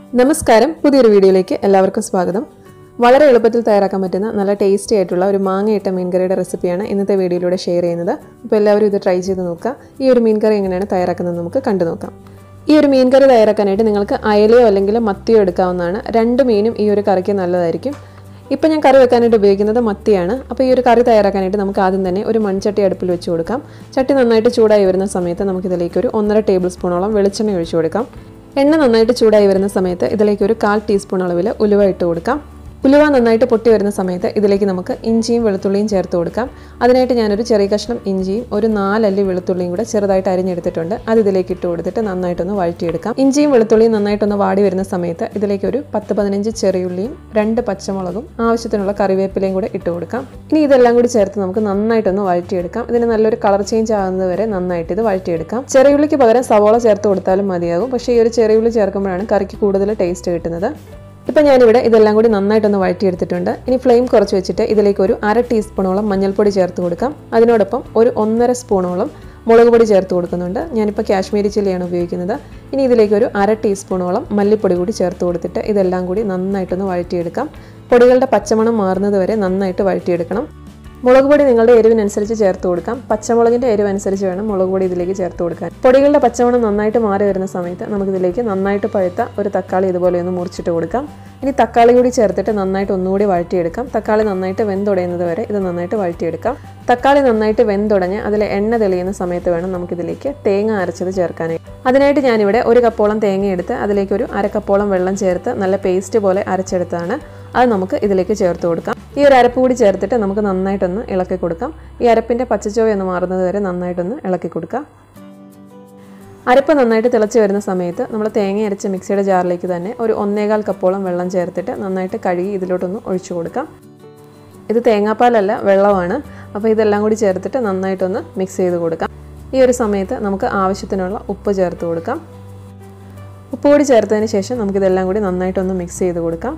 നമസ്കാരം പുതിയൊരു വീഡിയോയിലേക്ക് എല്ലാവർക്കും സ്വാഗതം വളരെ എളുപ്പത്തിൽ തയ്യാറാക്കാൻ പറ്റുന്ന നല്ല ടേസ്റ്റി ആയിട്ടുള്ള ഒരു മാങ്ങയിട്ട മീൻകറിയുടെ റെസിപ്പിയാണ് ഇന്നത്തെ വീഡിയോയിലൂടെ ഷെയർ ചെയ്യുന്നത് അപ്പോൾ എല്ലാവരും ഇത് ട്രൈ ചെയ്ത് നോക്കുക ഈ ഒരു മീൻകറി എങ്ങനെയാണ് തയ്യാറാക്കുന്നത് നമുക്ക് കണ്ടു നോക്കാം ഈ ഒരു മീൻകറി തയ്യാറാക്കാനായിട്ട് നിങ്ങൾക്ക് അയലയോ അല്ലെങ്കിൽ മത്തിയോ എടുക്കാവുന്നതാണ് രണ്ട് മീനും ഈ ഒരു കറിക്ക് നല്ലതായിരിക്കും ഇപ്പം ഞാൻ കറി വെക്കാനായിട്ട് ഉപയോഗിക്കുന്നത് മത്തിയാണ് അപ്പോൾ ഈ ഒരു കറി തയ്യാറാക്കാനായിട്ട് നമുക്ക് ആദ്യം തന്നെ ഒരു മൺചട്ടി അടുപ്പിൽ വെച്ച് കൊടുക്കാം ചട്ടി നന്നായിട്ട് ചൂടായി വരുന്ന സമയത്ത് നമുക്കിതിലേക്ക് ഒരു ഒന്നര ടേബിൾ സ്പൂണോളം വെളിച്ചെണ്ണ ഒഴിച്ചു കൊടുക്കാം എണ്ണ നന്നായിട്ട് ചൂടായി വരുന്ന സമയത്ത് ഇതിലേക്ക് ഒരു കാൽ ടീസ്പൂൺ അളവിൽ ഉലുവ ഇട്ട് കൊടുക്കാം ഉലുവ നന്നായിട്ട് പൊട്ടി വരുന്ന സമയത്ത് ഇതിലേക്ക് നമുക്ക് ഇഞ്ചിയും വെളുത്തുള്ളിയും ചേർത്ത് കൊടുക്കാം അതിനായിട്ട് ഞാനൊരു ചെറിയ കഷ്ണം ഇഞ്ചിയും ഒരു നാലല്ലി വെളുത്തുള്ളിയും കൂടെ ചെറുതായിട്ട് അരിഞ്ഞെടുത്തിട്ടുണ്ട് അത് ഇതിലേക്ക് ഇട്ട് കൊടുത്തിട്ട് നന്നായിട്ടൊന്ന് വഴറ്റിയെടുക്കാം ഇഞ്ചിയും വെളുത്തുള്ളിയും നന്നായിട്ടൊന്ന് വാടി വരുന്ന സമയത്ത് ഇതിലേക്ക് ഒരു പത്ത് പതിനഞ്ച് ചെറിയുള്ളിയും രണ്ട് പച്ചമുളകും ആവശ്യത്തിനുള്ള കറിവേപ്പിലയും കൂടെ ഇട്ട് കൊടുക്കാം ഇനി ഇതെല്ലാം കൂടി ചേർത്ത് നമുക്ക് നന്നായിട്ടൊന്ന് വഴറ്റിയെടുക്കാം ഇതിന് നല്ലൊരു കളർ ചേഞ്ച് ആകുന്നത് വരെ നന്നായിട്ട് ഇത് വഴറ്റിയെടുക്കാം ചെറിയുള്ളിക്ക് പകരം സവോള ചേർത്ത് കൊടുത്താലും മതിയാകും പക്ഷേ ഈ ഒരു ചെറിയുള്ളി ചേർക്കുമ്പോഴാണ് കറിക്ക് കൂടുതൽ ടേസ്റ്റ് കിട്ടുന്നത് ഇപ്പം ഞാനിവിടെ ഇതെല്ലാം കൂടി നന്നായിട്ടൊന്ന് വഴറ്റിയെടുത്തിട്ടുണ്ട് ഇനി ഫ്ലെയിം കുറച്ച് വെച്ചിട്ട് ഇതിലേക്ക് ഒരു അര ടീസ്പൂണോളം മഞ്ഞൾപ്പൊടി ചേർത്ത് കൊടുക്കാം അതിനോടൊപ്പം ഒരു ഒന്നര സ്പൂണോളം മുളക് പൊടി ചേർത്ത് കൊടുക്കുന്നുണ്ട് ഞാനിപ്പോൾ കാശ്മീരി ചില്ലിയാണ് ഉപയോഗിക്കുന്നത് ഇനി ഇതിലേക്ക് ഒരു അര ടീസ്പൂണോളം മല്ലിപ്പൊടി കൂടി ചേർത്ത് കൊടുത്തിട്ട് ഇതെല്ലാം കൂടി നന്നായിട്ടൊന്ന് വഴറ്റിയെടുക്കാം പൊടികളുടെ പച്ചമണം മാറുന്നത് വരെ നന്നായിട്ട് വഴറ്റിയെടുക്കണം മുളക് പൊടി നിങ്ങളുടെ എരിവിനനുസരിച്ച് ചേർത്ത് കൊടുക്കാം പച്ചമുളകിൻ്റെ എരിവനുസരിച്ച് വേണം മുളക് പൊടി ഇതിലേക്ക് ചേർത്ത് കൊടുക്കാൻ പൊടികളുടെ പച്ചമണം നന്നായിട്ട് മാറി വരുന്ന സമയത്ത് നമുക്കിതിലേക്ക് നന്നായിട്ട് പഴുത്ത ഒരു തക്കാളി ഇതുപോലെ ഒന്ന് മുറിച്ചിട്ട് കൊടുക്കാം ഇനി തക്കാളി കൂടി ചേർത്തിട്ട് നന്നായിട്ട് ഒന്നുകൂടി വഴറ്റിയെടുക്കാം തക്കാളി നന്നായിട്ട് വെന്തുടയുന്നത് വരെ ഇത് നന്നായിട്ട് വഴറ്റിയെടുക്കാം തക്കാളി നന്നായിട്ട് വെന്തുടഞ്ഞ് അതിൽ എണ്ണ തെളിയുന്ന സമയത്ത് വേണം നമുക്കിതിലേക്ക് തേങ്ങ അരച്ചത് ചേർക്കാനായി അതിനായിട്ട് ഞാനിവിടെ ഒരു കപ്പോളം തേങ്ങ എടുത്ത് അതിലേക്ക് ഒരു അരക്കപ്പോളം വെള്ളം ചേർത്ത് നല്ല പേസ്റ്റ് പോലെ അരച്ചെടുത്താണ് അത് നമുക്ക് ഇതിലേക്ക് ചേർത്ത് കൊടുക്കാം ഈ ഒരു അരപ്പ് കൂടി ചേർത്തിട്ട് നമുക്ക് നന്നായിട്ടൊന്ന് ഇളക്കി കൊടുക്കാം ഈ അരപ്പിൻ്റെ പച്ചച്ചോവ ഒന്ന് മാറുന്നത് വരെ നന്നായിട്ടൊന്ന് ഇളക്കി കൊടുക്കാം അരപ്പ് നന്നായിട്ട് തിളച്ച് വരുന്ന സമയത്ത് നമ്മൾ തേങ്ങ അരച്ച മിക്സിയുടെ ജാറിലേക്ക് തന്നെ ഒരു ഒന്നേകാൽ കപ്പോളം വെള്ളം ചേർത്തിട്ട് നന്നായിട്ട് കഴുകി ഇതിലോട്ടൊന്ന് ഒഴിച്ചു കൊടുക്കാം ഇത് തേങ്ങാപ്പാലല്ല വെള്ളമാണ് അപ്പോൾ ഇതെല്ലാം കൂടി ചേർത്തിട്ട് നന്നായിട്ടൊന്ന് മിക്സ് ചെയ്ത് കൊടുക്കാം ഈ ഒരു സമയത്ത് നമുക്ക് ആവശ്യത്തിനുള്ള ഉപ്പ് ചേർത്ത് കൊടുക്കാം ഉപ്പ് കൂടി ചേർത്തതിന് ശേഷം നമുക്കിതെല്ലാം കൂടി നന്നായിട്ടൊന്ന് മിക്സ് ചെയ്ത് കൊടുക്കാം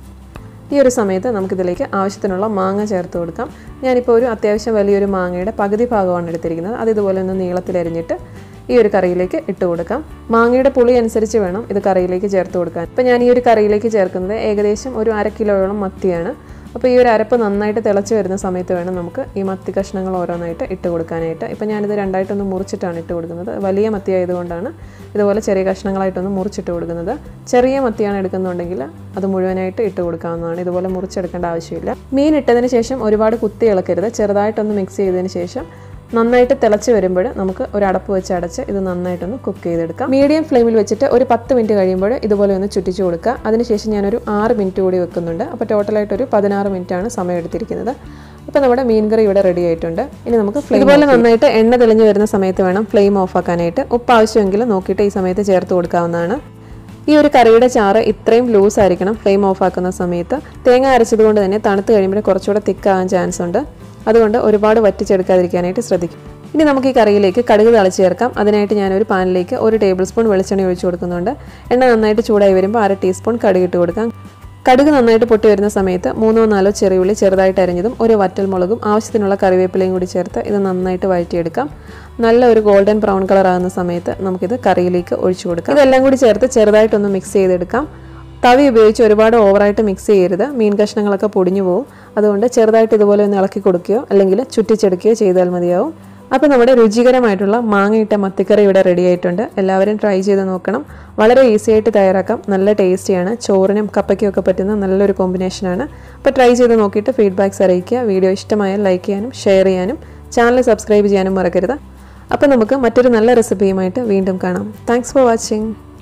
ഈ ഒരു സമയത്ത് നമുക്കിതിലേക്ക് ആവശ്യത്തിനുള്ള മാങ്ങ ചേർത്ത് കൊടുക്കാം ഞാനിപ്പോൾ ഒരു അത്യാവശ്യം വലിയൊരു മാങ്ങയുടെ പകുതി ഭാഗമാണ് എടുത്തിരിക്കുന്നത് അത് ഇതുപോലെ ഒന്ന് നീളത്തിലരിഞ്ഞിട്ട് ഈ ഒരു കറിയിലേക്ക് ഇട്ട് കൊടുക്കാം മാങ്ങയുടെ പുളി അനുസരിച്ച് വേണം ഇത് കറിയിലേക്ക് ചേർത്ത് കൊടുക്കാൻ ഇപ്പം ഞാൻ ഈ ഒരു കറിയിലേക്ക് ചേർക്കുന്നത് ഏകദേശം ഒരു അര കിലോയോളം മത്തിയാണ് അപ്പോൾ ഈ ഒരു അരപ്പ് നന്നായിട്ട് തിളച്ച് വരുന്ന സമയത്ത് വേണം നമുക്ക് ഈ മത്തി കഷ്ണങ്ങൾ ഓരോന്നായിട്ട് ഇട്ട് കൊടുക്കാനായിട്ട് ഇപ്പം ഞാനിത് രണ്ടായിട്ടൊന്ന് മുറിച്ചിട്ടാണ് ഇട്ട് കൊടുക്കുന്നത് വലിയ മത്തി ആയതുകൊണ്ടാണ് ഇതുപോലെ ചെറിയ കഷ്ണങ്ങളായിട്ടൊന്ന് മുറിച്ചിട്ട് കൊടുക്കുന്നത് ചെറിയ മത്തിയാണ് എടുക്കുന്നുണ്ടെങ്കിൽ അത് മുഴുവനായിട്ട് ഇട്ട് കൊടുക്കാവുന്നതാണ് ഇതുപോലെ മുറിച്ചെടുക്കേണ്ട ആവശ്യമില്ല മീൻ ഇട്ടതിന് ശേഷം ഒരുപാട് കുത്തി ഇളക്കരുത് ചെറുതായിട്ടൊന്ന് മിക്സ് ചെയ്തതിന് ശേഷം നന്നായിട്ട് തിളച്ച് വരുമ്പോൾ നമുക്ക് ഒരു അടപ്പ് വെച്ച് അടച്ച് ഇത് നന്നായിട്ടൊന്ന് കുക്ക് ചെയ്തെടുക്കാം മീഡിയം ഫ്ലെയിമിൽ വെച്ചിട്ട് ഒരു പത്ത് മിനിറ്റ് കഴിയുമ്പോൾ ഇതുപോലെ ഒന്ന് ചുറ്റിച്ച് കൊടുക്കുക അതിനുശേഷം ഞാനൊരു ആറ് മിനിറ്റ് കൂടി വെക്കുന്നുണ്ട് അപ്പോൾ ടോട്ടലായിട്ട് ഒരു പതിനാറ് മിനിറ്റാണ് സമയം എടുത്തിരിക്കുന്നത് ഇപ്പോൾ നമ്മുടെ മീൻ കറി ഇവിടെ റെഡി ആയിട്ടുണ്ട് ഇനി നമുക്ക് ഫ്ലെയിം ഇതുപോലെ നന്നായിട്ട് എണ്ണ തെളിഞ്ഞ് വരുന്ന സമയത്ത് വേണം ഫ്ലെയിം ഓഫ് ആക്കാനായിട്ട് ഉപ്പ് ആവശ്യമെങ്കിൽ നോക്കിയിട്ട് ഈ സമയത്ത് ചേർത്ത് കൊടുക്കാവുന്നതാണ് ഈ ഒരു കറിയുടെ ചാറ് ഇത്രയും ലൂസ് ആയിരിക്കണം ഫ്ലെയിം ഓഫ് ആക്കുന്ന സമയത്ത് തേങ്ങ അരച്ചതുകൊണ്ട് തന്നെ തണുത്ത് കഴിയുമ്പോൾ കുറച്ചുകൂടെ തിക്കാകാൻ ചാൻസ് ഉണ്ട് അതുകൊണ്ട് ഒരുപാട് വറ്റിച്ചെടുക്കാതിരിക്കാനായിട്ട് ശ്രദ്ധിക്കും ഇനി നമുക്ക് ഈ കറിയിലേക്ക് കടുക് തളിച്ച് ചേർക്കാം അതിനായിട്ട് ഞാനൊരു പാനിലേക്ക് ഒരു ടേബിൾ സ്പൂൺ വെളിച്ചെണ്ണ ഒഴിച്ച് കൊടുക്കുന്നുണ്ട് എണ്ണ നന്നായിട്ട് ചൂടായി വരുമ്പോൾ അര ടീസ്പൂൺ കടുക് ഇട്ട് കൊടുക്കാം കടുക് നന്നായിട്ട് പൊട്ടി വരുന്ന സമയത്ത് മൂന്നോ നാലോ ചെറിയുള്ളി ചെറുതായിട്ട് അരിഞ്ഞതും ഒരു വറ്റൽ മുളകും ആവശ്യത്തിനുള്ള കറിവേപ്പിലയും കൂടി ചേർത്ത് ഇത് നന്നായിട്ട് വഴറ്റിയെടുക്കാം നല്ല ഒരു ഗോൾഡൻ ബ്രൗൺ കളർ ആകുന്ന സമയത്ത് നമുക്കിത് കറിയിലേക്ക് ഒഴിച്ചു കൊടുക്കാം ഇതെല്ലാം കൂടി ചേർത്ത് ചെറുതായിട്ടൊന്ന് മിക്സ് ചെയ്തെടുക്കാം തവി ഉപയോഗിച്ച് ഒരുപാട് ഓവറായിട്ട് മിക്സ് ചെയ്യരുത് മീൻ കഷ്ണങ്ങളൊക്കെ പൊടിഞ്ഞു പോകും അതുകൊണ്ട് ചെറുതായിട്ട് ഇതുപോലെ ഒന്ന് ഇളക്കി കൊടുക്കുകയോ അല്ലെങ്കിൽ ചുറ്റിച്ചെടുക്കുകയോ ചെയ്താൽ മതിയാവും അപ്പോൾ നമ്മുടെ രുചികരമായിട്ടുള്ള മാങ്ങയിട്ട മത്തിക്കറി ഇവിടെ റെഡി ആയിട്ടുണ്ട് എല്ലാവരും ട്രൈ ചെയ്ത് നോക്കണം വളരെ ഈസി ആയിട്ട് തയ്യാറാക്കാം നല്ല ടേസ്റ്റിയാണ് ചോറിനും കപ്പയ്ക്കും ഒക്കെ പറ്റുന്ന നല്ലൊരു കോമ്പിനേഷനാണ് അപ്പോൾ ട്രൈ ചെയ്ത് നോക്കിയിട്ട് ഫീഡ്ബാക്ക്സ് അറിയിക്കുക വീഡിയോ ഇഷ്ടമായാൽ ലൈക്ക് ചെയ്യാനും ഷെയർ ചെയ്യാനും ചാനൽ സബ്സ്ക്രൈബ് ചെയ്യാനും മറക്കരുത് അപ്പോൾ നമുക്ക് മറ്റൊരു നല്ല റെസിപ്പിയുമായിട്ട് വീണ്ടും കാണാം താങ്ക്സ് ഫോർ വാച്ചിങ്